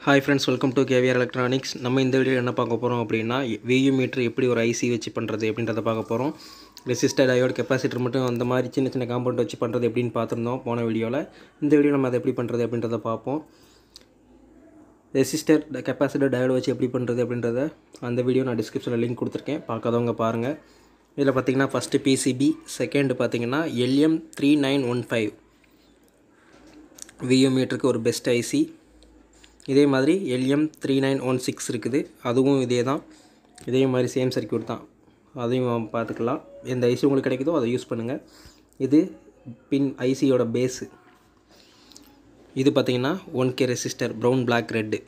hi friends welcome to KVR electronics நம்ம இந்த video என்ன பார்க்க போகிறோம் அப்படின்னா வியூ மீட்டர் எப்படி ஒரு ஐசி வச்சு பண்ணுறது அப்படின்றத பார்க்க போகிறோம் ரெசிஸ்டர் டயோட் கெப்பாசிட்டர் மட்டும் அந்த மாதிரி சின்ன சின்ன காம்பவுண்ட் வச்சு பண்ணுறது எப்படின்னு பார்த்துருந்தோம் போன வீடியோவில் இந்த வீடியோ நம்ம அதை எப்படி பண்ணுறது அப்படின்றத பார்ப்போம் ரெசிஸ்டர் கெப்பாசிட்டர் டயோடு வச்சு எப்படி பண்ணுறது அப்படின்றத அந்த வீடியோ நான் டிஸ்கிரிப்ஷனில் லிங்க் கொடுத்துருக்கேன் பார்க்காதவங்க பாருங்கள் இதில் பார்த்தீங்கன்னா ஃபஸ்ட்டு பிசிபி செகண்ட் பார்த்தீங்கன்னா LM three nine one five VU மீட்டருக்கு ஒரு பெஸ்ட் ஐசி இதே மாதிரி LM three nine one six இருக்குது அதுவும் இதே தான் இதே மாதிரி சேம் சர்க்கியூட் தான் அதையும் பார்த்துக்கலாம் எந்த ஐசி உங்களுக்கு கிடைக்குதோ அதை யூஸ் பண்ணுங்கள் இது பின் ஐசியோட பேஸு இது பார்த்தீங்கன்னா one K resistor brown black red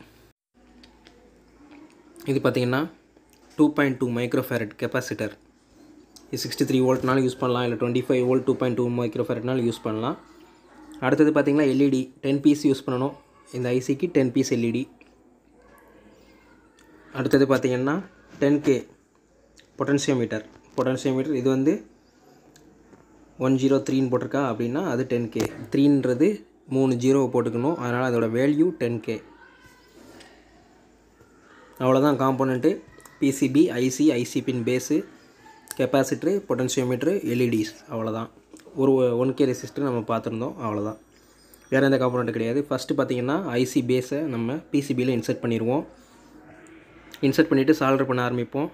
இது பார்த்தீங்கன்னா two point two microfarad capacitor இது சிக்ஸ்டி த்ரீ வோல்ட்னாலும் யூஸ் பண்ணலாம் இல்லை twenty five volt two point two மைக்ரோஃபேரட்னாலும் யூஸ் பண்ணலாம் அடுத்தது பார்த்தீங்கன்னா எல்இடி டென் பீஸ் யூஸ் பண்ணணும் இந்த ஐசிக்கு டென் பீஸ் எல்இடி அடுத்தது பார்த்தீங்கன்னா டென் கே பொட்டன்சியோமீட்டர் பொட்டன்சியோமீட்டர் இது வந்து ஒன் ஜீரோ த்ரீன்னு போட்டிருக்கா அப்படின்னா அது டென் கே த்ரீன்றது மூணு ஜீரோவை போட்டுக்கணும் அதனால் அதோட வேல்யூ டென் கே அவ்வளோதான் component PCB IC IC pin base capacitor potentiometer LEDs அவ்வளோதான் ஒரு ஒன் கே ரெசிஸ்டர் நம்ம பார்த்துருந்தோம் அவ்வளோதான் வேறு எந்த காம்போனண்ட் கிடையாது ஃபஸ்ட்டு பார்த்தீங்கன்னா ஐசி பேஸை நம்ம பிசிபியில் இன்சர்ட் பண்ணிடுவோம் இன்சர்ட் பண்ணிவிட்டு சால்டர் பண்ண ஆரம்பிப்போம்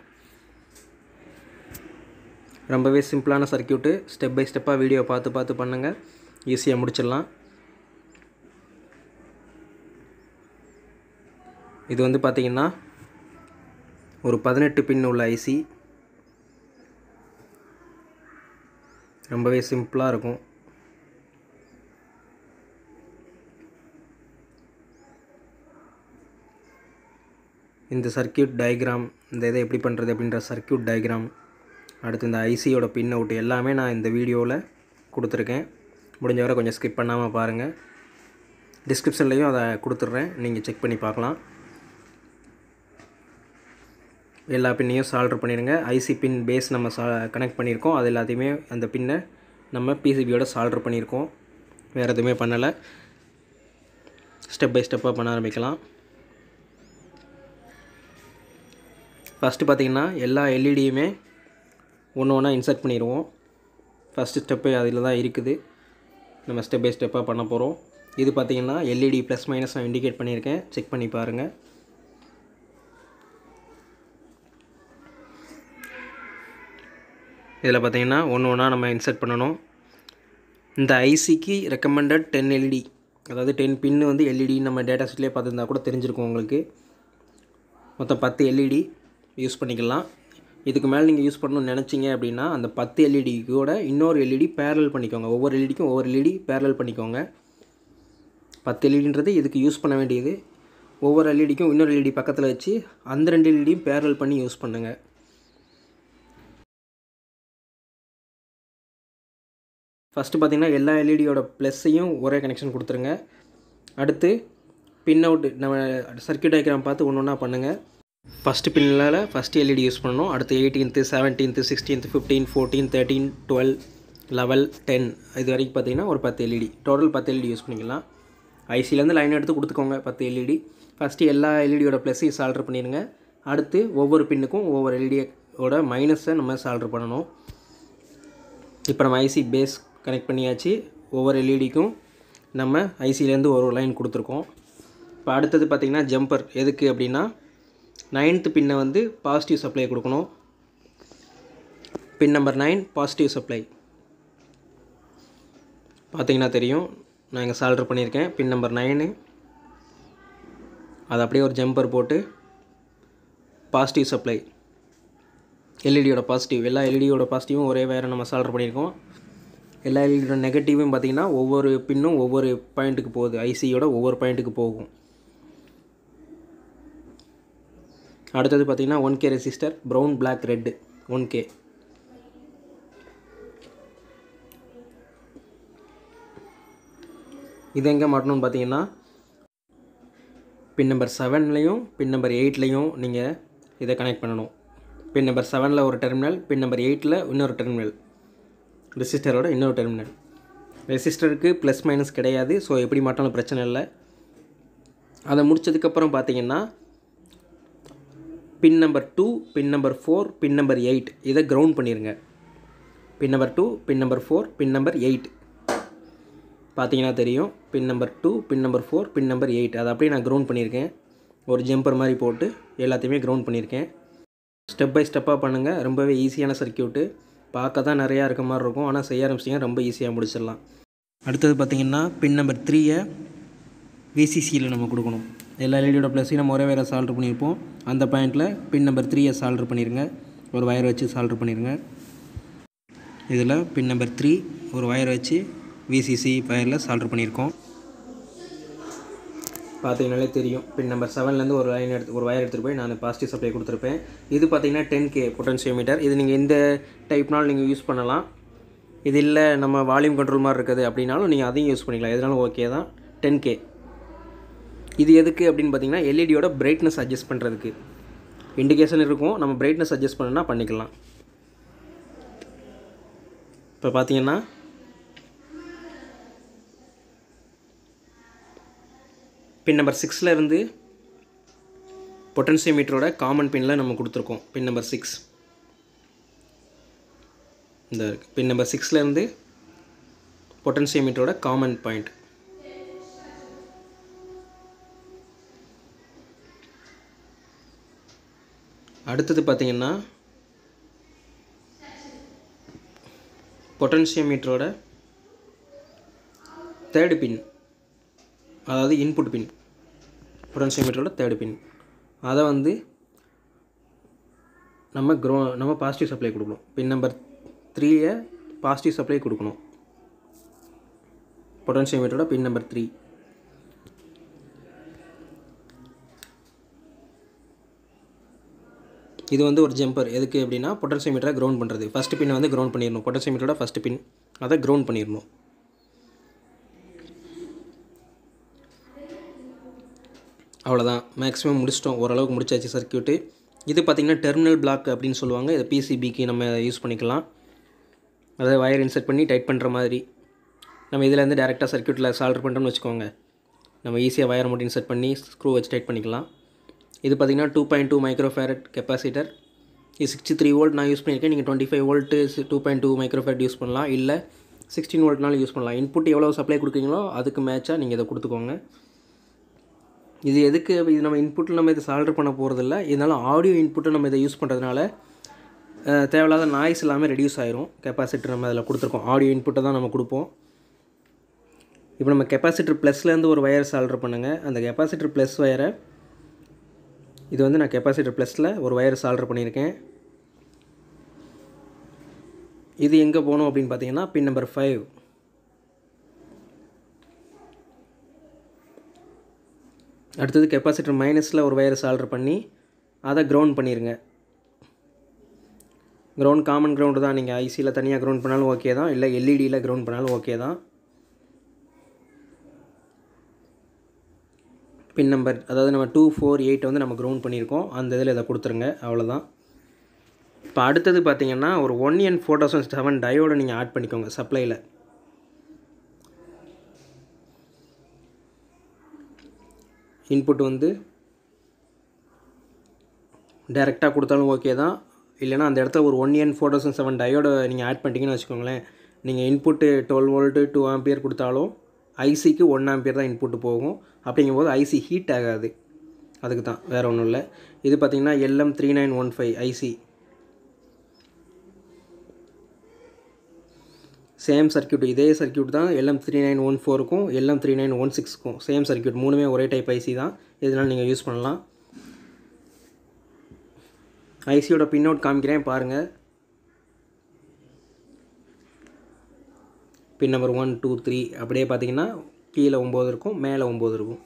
ரொம்பவே சிம்பிளான சர்க்கியூட்டு ஸ்டெப் பை ஸ்டெப்பாக வீடியோ பார்த்து பார்த்து பண்ணுங்கள் ஈஸியாக முடிச்சிடலாம் இது வந்து பார்த்திங்கன்னா ஒரு பதினெட்டு பின் உள்ள ஐசி ரொம்பவே சிம்பிளாக இருக்கும் இந்த சர்க்கியூட் டயக்ராம் இந்த இதை எப்படி பண்ணுறது அப்படின்ற சர்க்கியூட் டயக்ராம் அடுத்து இந்த ஐசியோட பின் அவுட் எல்லாமே நான் இந்த வீடியோவில் கொடுத்துருக்கேன் முடிஞ்ச வரை கொஞ்சம் ஸ்கிப் பண்ணாமல் பாருங்கள் டிஸ்கிரிப்ஷன்லேயும் அதை கொடுத்துட்றேன் நீங்கள் செக் பண்ணி பார்க்கலாம் எல்லா பின்னையும் சால்டர் பண்ணிடுங்க ஐசி பின் பேஸ் நம்ம சா கனெக்ட் பண்ணியிருக்கோம் அது எல்லாத்தையுமே அந்த பின்னை நம்ம பிசிபியோட சால்டர் பண்ணியிருக்கோம் வேறு எதுவுமே பண்ணலை ஸ்டெப் பை ஸ்டெப்பாக பண்ண ஆரம்பிக்கலாம் ஃபஸ்ட்டு பார்த்திங்கன்னா எல்லா எல்இடியுமே ஒன்று ஒன்றா இன்சர்ட் பண்ணிடுவோம் ஃபஸ்ட்டு ஸ்டெப்பு அதில் தான் இருக்குது நம்ம ஸ்டெப் பை ஸ்டெப்பாக பண்ண போகிறோம் இது பார்த்திங்கன்னா எல்இடி ப்ளஸ் மைனஸ் நான் இண்டிகேட் பண்ணியிருக்கேன் செக் பண்ணி பாருங்கள் இதில் பார்த்திங்கன்னா ஒன்று ஒன்றா நம்ம இன்சர்ட் பண்ணணும் இந்த ஐசிக்கு ரெக்கமெண்டட் டென் எல்இடி அதாவது டென் பின்னு வந்து எல்இடி நம்ம டேட்டா ஷீட்லேயே பார்த்துருந்தா கூட தெரிஞ்சிருக்கும் உங்களுக்கு மொத்தம் பத்து எல்இடி யூஸ் பண்ணிக்கலாம் இதுக்கு மேலே நீங்கள் யூஸ் பண்ணணும்னு நினச்சிங்க அப்படின்னா அந்த பத்து எல்இடி கூட இன்னொரு எல்இடி பேரல் பண்ணிக்கோங்க ஒவ்வொரு எல்இடிக்கும் ஒவ்வொரு எல்இடி பேரல் பண்ணிக்கோங்க பத்து எல்இடின்றது இதுக்கு யூஸ் பண்ண வேண்டியது ஒவ்வொரு எல்இடிக்கும் இன்னொரு எல்இடி பக்கத்தில் வச்சு அந்த ரெண்டு எல்இடியும் பேரல் பண்ணி யூஸ் பண்ணுங்கள் ஃபஸ்ட்டு பார்த்திங்கன்னா எல்லா எல்இடியோட ப்ளஸ்ஸையும் ஒரே கனெக்ஷன் கொடுத்துருங்க அடுத்து பின் அவுட் நம்ம சர்க்கியூட் டயக்ராம் பார்த்து ஒன்று ஒன்றா பண்ணுங்கள் ஃபஸ்ட்டு பின்னில் ஃபஸ்ட்டு எல்இடி யூஸ் பண்ணணும் அடுத்து eighteenth seventeenth sixteenth fifteen fourteen thirteen twelve eleven ten இது வரைக்கும் பார்த்தீங்கன்னா ஒரு பத்து எல்இடி டோட்டல் பத்து எல்இடி யூஸ் பண்ணிக்கலாம் ஐசிலேருந்து லைன் எடுத்து கொடுத்துக்கோங்க பத்து எல்இடி ஃபஸ்ட்டு எல்லா எல்இடியோட ப்ளஸ்ஸையும் சால்டர் பண்ணிடுங்க அடுத்து ஒவ்வொரு பின்னுக்கும் ஒவ்வொரு எல்இடியோட மைனஸை நம்ம சால்டர் பண்ணணும் இப்போ நம்ம ஐசி பேஸ் கனெக்ட் பண்ணியாச்சு ஒவ்வொரு எல்இடிக்கும் நம்ம ஐசிலேருந்து ஒரு லைன் கொடுத்துருக்கோம் இப்போ அடுத்தது பார்த்திங்கன்னா ஜம்பர் எதுக்கு அப்படின்னா நைன்த்து பின்னை வந்து பாசிட்டிவ் சப்ளை கொடுக்கணும் pin number nine positive supply பார்த்தீங்கன்னா தெரியும் நான் இங்கே சால்டர் பண்ணியிருக்கேன் பின் நம்பர் நைனு அது அப்படியே ஒரு ஜம்பர் போட்டு பாசிட்டிவ் சப்ளை எல்இடியோட பாசிட்டிவ் எல்லா எல்இடியோட பாசிட்டிவும் ஒரே வேறு நம்ம சால்டர் பண்ணியிருக்கோம் எல்லா எல்இடியோட நெகட்டிவும் பார்த்திங்கன்னா ஒவ்வொரு பின்னும் ஒவ்வொரு பாயிண்ட்டுக்கு போகுது ஐசியோட ஒவ்வொரு பாயிண்ட்டுக்கு போகும் அடுத்தது பார்த்திங்கன்னா one K resistor brown black red one K இது எங்கே மாட்டணும்னு பார்த்தீங்கன்னா பின் நம்பர் செவன்லேயும் பின் நம்பர் எயிட்லேயும் நீங்கள் இதை கனெக்ட் பண்ணணும் பின் நம்பர் செவனில் ஒரு டெர்மினல் பின் நம்பர் எயிட்டில் இன்னொரு டெர்மினல் ரெசிஸ்டரோட இன்னொரு டெர்மினல் ரெசிஸ்டருக்கு ப்ளஸ் மைனஸ் கிடையாது ஸோ எப்படி மாட்டாலும் பிரச்சனை இல்லை அதை முடிச்சதுக்கப்புறம் பார்த்தீங்கன்னா pin number two pin number four pin number eight இதை கிரவுண்ட் பண்ணிடுங்க pin number two pin number four pin number eight பார்த்தீங்கன்னா தெரியும் pin number two pin number four pin number eight அதை அப்படியே நான் கிரவுண்ட் பண்ணியிருக்கேன் ஒரு ஜம்பர் மாதிரி போட்டு எல்லாத்தையுமே கிரவுண்ட் பண்ணியிருக்கேன் ஸ்டெப் பை ஸ்டெப்பாக பண்ணுங்கள் ரொம்பவே ஈஸியான சர்க்கியூட்டு பார்க்க தான் நிறையா இருக்க மாதிரி இருக்கும் ஆனால் செய்ய ஆரம்பிச்சிங்க ரொம்ப ஈஸியாக முடிச்சிடலாம் அடுத்தது பார்த்திங்கன்னா பின் நம்பர் த்ரீயை விசிசியில் நம்ம கொடுக்கணும் எல்லா எல்இடியோட ப்ளஸையும் நம்ம ஒரே வேறு சால்ட்ரு பண்ணியிருப்போம் அந்த பாயிண்டில் பின் நம்பர் த்ரீயை சால்ட்ரு பண்ணிடுங்க ஒரு வயர் வச்சு சால்ட்ரு பண்ணிடுங்க இதில் பின் நம்பர் த்ரீ ஒரு வயர் வச்சு விசிசி வயரில் சால்ட்ரு பண்ணியிருக்கோம் பார்த்தீங்கனாலே தெரியும் பின் நம்பர் செவன்லேருந்து ஒரு லைன் எடுத்து ஒரு வயர் எடுத்துகிட்டு போய் நான் பாசிட்டிவ் சப்ளை கொடுத்துருப்பேன் இது பார்த்தீங்கன்னா டென் கே பொட்டன்சியோமீட்டர் இது நீங்கள் எந்த டைப்னாலும் நீங்கள் யூஸ் பண்ணலாம் இது இல்லை நம்ம வால்யூம் கண்ட்ரோல் மாதிரி இருக்குது அப்படின்னாலும் நீங்கள் அதையும் யூஸ் பண்ணிக்கலாம் எதுனாலும் ஓகே தான் டென் கே இது எதுக்கு அப்படின்னு பார்த்தீங்கன்னா எல்இடியோட பிரைட்னஸ் அட்ஜஸ்ட் பண்ணுறதுக்கு இண்டிகேஷன் இருக்கும் நம்ம பிரைட்னஸ் அட்ஜஸ்ட் பண்ணணும்னா பண்ணிக்கலாம் இப்போ பார்த்தீங்கன்னா பின் நம்பர் சிக்ஸில் இருந்து பொட்டன்சியோமீட்டரோட காமன் பின்னில் நம்ம கொடுத்துருக்கோம் பின் நம்பர் சிக்ஸ் இந்த பின் நம்பர் சிக்ஸில் இருந்து பொட்டன்சியோமீட்டரோட காமன் பாயிண்ட் அடுத்தது பார்த்தீங்கன்னா பொட்டன்சியோமீட்டரோட தேர்டு பின் அதாவது இன்புட் பின் பொட்டன்சியோமீட்டரோட தேர்டு பின் அதை வந்து நம்ம க்ரோ நம்ம பாசிட்டிவ் சப்ளை கொடுக்கணும் பின் நம்பர் த்ரீயை பாசிட்டிவ் சப்ளை கொடுக்கணும் பொட்டன்சியோமீட்டரோட பின் நம்பர் த்ரீ இது வந்து ஒரு ஜம்பர் எதுக்கு அப்படின்னா பொட்டன்சியோமீட்டரை கிரவுண்ட் பண்ணுறது ஃபஸ்ட்டு பின் வந்து கிரவுண்ட் பண்ணிடணும் பொட்டன்சியோமீட்டரோட ஃபஸ்ட்டு பின் அதை கிரவுண்ட் பண்ணிடணும் அவ்வளோதான் மேக்ஸிமம் முடிச்சிட்டோம் ஓரளவுக்கு முடிச்சாச்சு சர்க்கியூட்டு இது பார்த்திங்கன்னா டெர்மினல் பிளாக் அப்படின்னு சொல்லுவாங்க இதை பிசிபிக்கு நம்ம யூஸ் பண்ணிக்கலாம் அதை வயர் இன்சர்ட் பண்ணி டைட் பண்ணுற மாதிரி நம்ம இதிலேருந்து டேரெக்டாக சர்க்கியூட்டில் சால்டர் பண்ணுறோம்னு வச்சுக்கோங்க நம்ம ஈஸியாக வயர் மட்டும் இன்சர்ட் பண்ணி ஸ்க்ரூ வச்சு டைட் பண்ணிக்கலாம் இது பார்த்திங்கன்னா two point two microfarad capacitor இது சிக்ஸ்டி த்ரீ வோல்ட் நான் யூஸ் பண்ணியிருக்கேன் நீங்கள் twenty five volt two point two microfarad use பண்ணலாம் இல்லை சிக்ஸ்டீன் வோல்ட்னாலும் யூஸ் பண்ணலாம் இன்புட் எவ்வளோ சப்ளை கொடுக்குறீங்களோ அதுக்கு மேட்சாக நீங்கள் இதை கொடுத்துக்கோங்க இது எதுக்கு இது நம்ம இன்புட்டில் நம்ம இதை சால்டர் பண்ண போகிறதில்ல இதனால் ஆடியோ இன்புட்டை நம்ம இதை யூஸ் பண்ணுறதுனால தேவையில்லாத நாய்ஸ் எல்லாமே ரெடியூஸ் ஆயிரும் கெப்பாசிட்டர் நம்ம அதில் கொடுத்துருக்கோம் ஆடியோ இன்புட்டை தான் நம்ம கொடுப்போம் இப்போ நம்ம கெப்பாசிட்டர் ப்ளஸ்லேருந்து ஒரு வயர் சால்டர் பண்ணுங்கள் அந்த கெப்பாசிட்டர் ப்ளஸ் வயரை இது வந்து நான் கெப்பாசிட்டர் ப்ளஸில் ஒரு வயர் சால்டர் பண்ணியிருக்கேன் இது எங்கே போகணும் அப்படின்னு பார்த்தீங்கன்னா பின் நம்பர் ஃபைவ் அடுத்தது கெப்பாசிட்டர் மைனஸில் ஒரு வயர் சால்டர் பண்ணி அதை கிரவுண்ட் பண்ணிடுங்க கிரவுண்ட் காமன் கிரவுண்டு தான் நீங்கள் ஐசியில் தனியாக கிரவுண்ட் பண்ணாலும் ஓகே தான் இல்லை எல்இடியில் கிரவுண்ட் பண்ணாலும் ஓகே தான் பின் நம்பர் அதாவது நம்ம டூ ஃபோர் எயிட் வந்து நம்ம கிரவுண்ட் பண்ணியிருக்கோம் அந்த இதில் இதை கொடுத்துருங்க அவ்வளோதான் இப்போ அடுத்தது பார்த்தீங்கன்னா ஒரு one N four thousand seven diode நீங்கள் ஆட் பண்ணிக்கோங்க சப்ளையில் இன்புட் வந்து டைரெக்டாக கொடுத்தாலும் ஓகே தான் இல்லைனா அந்த இடத்துல ஒரு one N four thousand seven diode நீங்கள் ஆட் பண்ணிட்டீங்கன்னு வச்சுக்கோங்களேன் நீங்கள் input twelve volt two ampere கொடுத்தாலும் ஐசிக்கு ஒன் ஆம்பியர் தான் இன்புட்டு போகும் அப்படிங்கும்போது ஐசி ஹீட் ஆகாது அதுக்கு தான் வேறு ஒன்றும் இல்லை இது பார்த்திங்கன்னா LM three nine one five IC same circuit இதே சர்க்கியூட் தான் எல்எம் த்ரீ நைன் ஒன் ஃபோருக்கும் எல்எம் த்ரீ நைன் ஒன் சிக்ஸ்க்கும் சேம் சர்க்கியூட் மூணுமே ஒரே டைப் ஐசி தான் இதனால் நீங்கள் யூஸ் பண்ணலாம் ஐசியோட பின் அவுட் காமிக்கிறேன் பாருங்கள் pin number one two three அப்படியே பார்த்தீங்கன்னா கீழே ஒம்பது இருக்கும் மேலே ஒம்பது இருக்கும்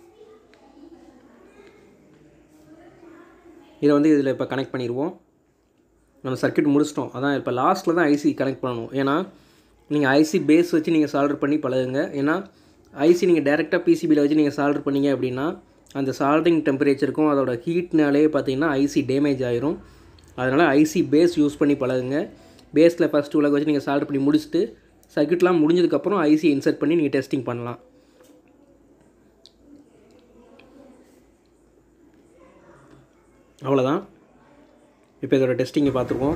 இதை வந்து இதில் இப்போ கனெக்ட் பண்ணிடுவோம் நம்ம சர்க்கியூட் முடிச்சிட்டோம் அதான் இப்போ லாஸ்ட்டில் தான் ஐசி கனெக்ட் பண்ணணும் ஏன்னா நீங்கள் ஐசி பேஸ் வச்சு நீங்கள் சால்டர் பண்ணி பழகுங்க ஏன்னா ஐசி நீங்கள் டேரெக்டாக பிசிபியில் வச்சு நீங்கள் சால்டர் பண்ணீங்க அப்படின்னா அந்த சால்டரிங் டெம்பரேச்சருக்கும் அதோட ஹீட்னாலே பார்த்தீங்கன்னா ஐசி டேமேஜ் ஆயிரும் அதனால் ஐசி பேஸ் யூஸ் பண்ணி பழகுங்க பேஸில் ஃபஸ்ட்டு உலக வச்சு நீங்கள் சால்டர் பண்ணி முடிச்சுட்டு சர்க்கியூட்லாம் முடிஞ்சதுக்கப்புறம் ஐசி இன்சர்ட் பண்ணி நீங்கள் டெஸ்டிங் பண்ணலாம் அவ்வளோதான் இப்போ இதோட டெஸ்டிங்கை பார்த்துருக்கோம்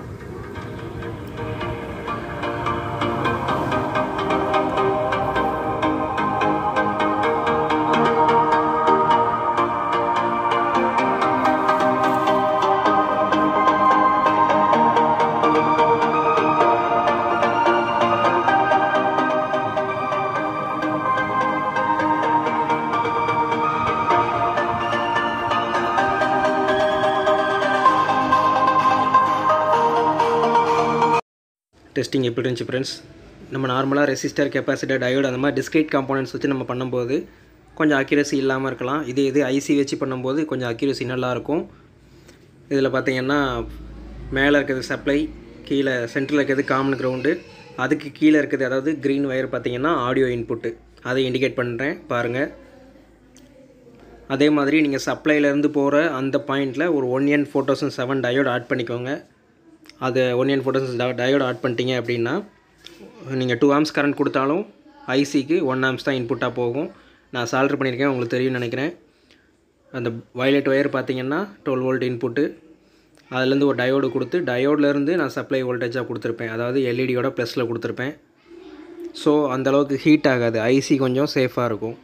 டெஸ்டிங் எப்படி இருந்துச்சு ஃப்ரெண்ட்ஸ் நம்ம நார்மலாக ரெசிஸ்டர் கெப்பாசிட்டர் டயோடு அந்த மாதிரி டிஸ்கிரேட் காம்போனன்ட்ஸ் வச்சு நம்ம பண்ணும்போது கொஞ்சம் அக்யூரசி இல்லாமல் இருக்கலாம் இதே இது ஐசி வச்சு பண்ணும்போது கொஞ்சம் அக்யூரசி நல்லாயிருக்கும் இதில் பார்த்தீங்கன்னா மேலே இருக்கிறது சப்ளை கீழே சென்டரில் இருக்கிறது காமன் கிரவுண்டு அதுக்கு கீழே இருக்கிறது அதாவது க்ரீன் ஒயர் பார்த்தீங்கன்னா ஆடியோ இன்புட்டு அதை இண்டிகேட் பண்ணுறேன் பாருங்கள் அதே மாதிரி நீங்கள் சப்ளைலேருந்து போகிற அந்த பாயிண்டில் ஒரு one N four thousand seven diode add பண்ணிக்கோங்க அது one N four thousand diode add பண்ணிட்டீங்க அப்படின்னா நீங்கள் டூ ஆம்ஸ் கரண்ட் கொடுத்தாலும் ஐசிக்கு ஒன் ஆம்ஸ் தான் இன்புட்டாக போகும் நான் சால்ட்ரு பண்ணியிருக்கேன் உங்களுக்கு தெரியும்னு நினைக்கிறேன் அந்த வயலட் ஒயர் பார்த்தீங்கன்னா டுவெல் வோல்ட் இன்புட்டு அதுலேருந்து ஒரு டயோடு கொடுத்து டயோட்லேருந்து நான் சப்ளை வோல்டேஜாக கொடுத்துருப்பேன் அதாவது எல்இடியோட ப்ளஸில் கொடுத்துருப்பேன் ஸோ அந்தளவுக்கு ஹீட் ஆகாது ஐசி கொஞ்சம் சேஃபாக இருக்கும்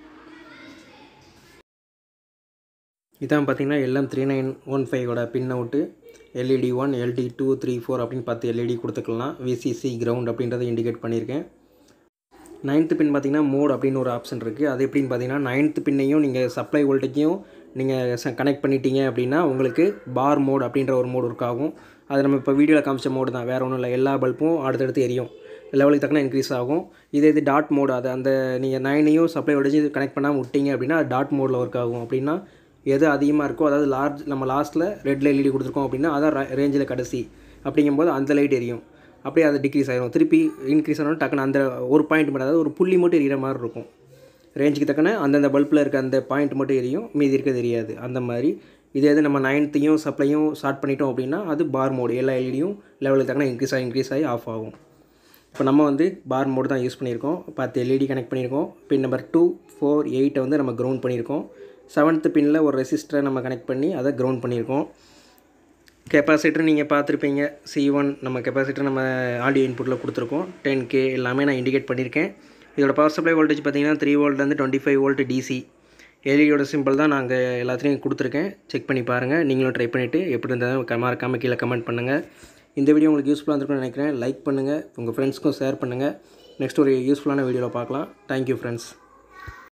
இதான் பார்த்தீங்கன்னா எல்எம் த்ரீ நைன் ஒன் ஃபைவோட pin out LED one LD two three four அப்படின்னு பார்த்து எல்இடி கொடுத்துக்கலாம் விசிசி கிரவுண்ட் அப்படின்றத இண்டிகேட் பண்ணியிருக்கேன் நைன்த்து பின் பார்த்தீங்கன்னா மோட் அப்படின்னு ஒரு ஆப்ஷன் இருக்குது அது எப்படின்னு பார்த்தீங்கன்னா நைன்த்து பின்னையும் நீங்கள் சப்ளை வோல்டேஜையும் நீங்கள் கனெக்ட் பண்ணிட்டீங்க அப்படின்னா உங்களுக்கு பார் மோட் அப்படின்ற ஒரு மோடு ஒர்க் ஆகும் அது நம்ம இப்போ வீடியோவில் காமிச்ச மோடு தான் வேறு ஒன்றும் இல்லை எல்லா பல்பும் அடுத்தடுத்து எரியும் லெவலுக்கு தக்கன இன்க்ரீஸ் ஆகும் இதே இது டாட் மோடு அது அந்த நீங்கள் நைனையும் சப்ளை வோல்டேஜ் கனெக்ட் பண்ணாமல் விட்டீங்க அப்படின்னா அது டாட் மோடில் ஒர்க் ஆகும் அப்படின்னா எது அதிகமாக இருக்கோ அதாவது லார்ஜ் நம்ம லாஸ்ட்டில் ரெட்டில் எல்இடி கொடுத்துருக்கோம் அப்படின்னா அதான் ரேஞ்சில் கடைசி அப்படிங்கும்போது அந்த லைட் எரியும் அப்படியே அது டிக்ரீஸ் ஆகிரும் திருப்பி இன்க்ரீஸ் ஆனாலும் டக்குன்னு அந்த ஒரு பாயிண்ட் மட்டும் அதாவது ஒரு புள்ளி மட்டும் எரியிற மாதிரி இருக்கும் ரேஞ்சுக்கு தக்கன அந்தந்த பல்பில் இருக்க அந்த பாயிண்ட் மட்டும் எரியும் மீதி இருக்க தெரியாது அந்த மாதிரி இதே இது நம்ம நைன்த்தையும் சப்ளையும் ஸ்டார்ட் பண்ணிட்டோம் அப்படின்னா அது பார் மோடு எல்லா எல்இடியும் லெவலுக்கு தக்கன இன்க்ரீஸ் ஆகி இன்க்ரீஸ் ஆகி ஆஃப் ஆகும் இப்போ நம்ம வந்து பார் மோடு தான் யூஸ் பண்ணியிருக்கோம் பத்து எல்இடி கனெக்ட் பண்ணியிருக்கோம் பின் நம்பர் டூ ஃபோர் எயிட்டை வந்து நம்ம கிரவுண்ட் பண்ணியிருக்கோம் செவன்த்து பின்னில் ஒரு ரெசிஸ்டரை நம்ம கனெக்ட் பண்ணி அதை கிரவுண்ட் பண்ணியிருக்கோம் கெப்பாசிட்டர் நீங்கள் பார்த்துருப்பீங்க சி ஒன் நம்ம கெப்பாசிட்டர் நம்ம ஆடியோ இன்புட்டில் கொடுத்துருக்கோம் டென் கே எல்லாமே நான் இண்டிகேட் பண்ணியிருக்கேன் இதோட பவர் சப்ளை வோல்டேஜ் பார்த்தீங்கன்னா த்ரீ வோல்ட்லேருந்து டுவெண்ட்டி ஃபைவ் வோல்ட் டிசி எல்இடியோட சிம்பிள் தான் நாங்கள் எல்லாத்துலேயும் கொடுத்துருக்கேன் செக் பண்ணி பாருங்கள் நீங்களும் ட்ரை பண்ணிவிட்டு எப்படி இருந்தாலும் மறக்காமல் கீழே கமெண்ட் பண்ணுங்கள் இந்த வீடியோ உங்களுக்கு யூஸ்ஃபுல்லாக இருந்திருக்கும்னு நினைக்கிறேன் லைக் பண்ணுங்கள் உங்கள் ஃப்ரெண்ட்ஸ்க்கும் ஷேர் பண்ணுங்கள் நெக்ஸ்ட் ஒரு யூஸ்ஃபுல்லான வீடியோவில் பார்க்கலாம் தேங்க்யூ ஃப்ரெண்ட்ஸ்